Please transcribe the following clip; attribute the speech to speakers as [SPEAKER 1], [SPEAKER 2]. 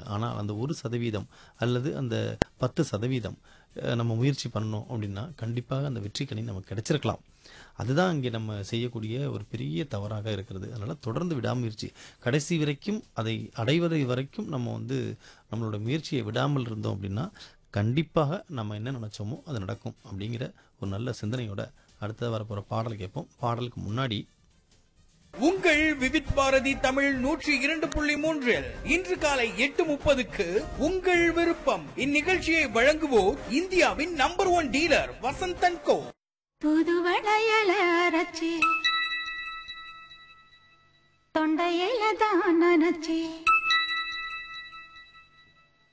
[SPEAKER 1] ஆனால் அந்த ஒரு சதவீதம் அல்லது அந்த பத்து சதவீதம் அஹ், நம்ம முயற்சி பண்ணோம் அப்படின்னா கண்டிப்பாக அந்த வெற்றி கனி நமக்கு கிடைச்சிருக்கலாம் அதுதான் இங்கே நம்ம செய்யக்கூடிய ஒரு பெரிய தவறாக இருக்கிறது அதனால் தொடர்ந்து விடாமுயற்சி கடைசி வரைக்கும் அதை அடைவதை வரைக்கும் நம்ம வந்து நம்மளோட முயற்சியை விடாமல் இருந்தோம் அப்படின்னா கண்டிப்பாக நம்ம என்ன நினச்சோமோ அது நடக்கும் அப்படிங்கிற ஒரு நல்ல சிந்தனையோட அடுத்த வரப்போகிற பாடல் கேட்போம் பாடலுக்கு முன்னாடி
[SPEAKER 2] உங்கள் விவித் பாரதி தமிழ் நூற்றி இரண்டு புள்ளி மூன்றில் இன்று காலை எட்டு முப்பதுக்கு உங்கள் விருப்பம் இந்நிகழ்ச்சியை வழங்குவோர் இந்தியாவின் number one dealer Vasanthan co
[SPEAKER 3] புது வளையல அரைச்சி தொண்டையில தான் நினைச்சி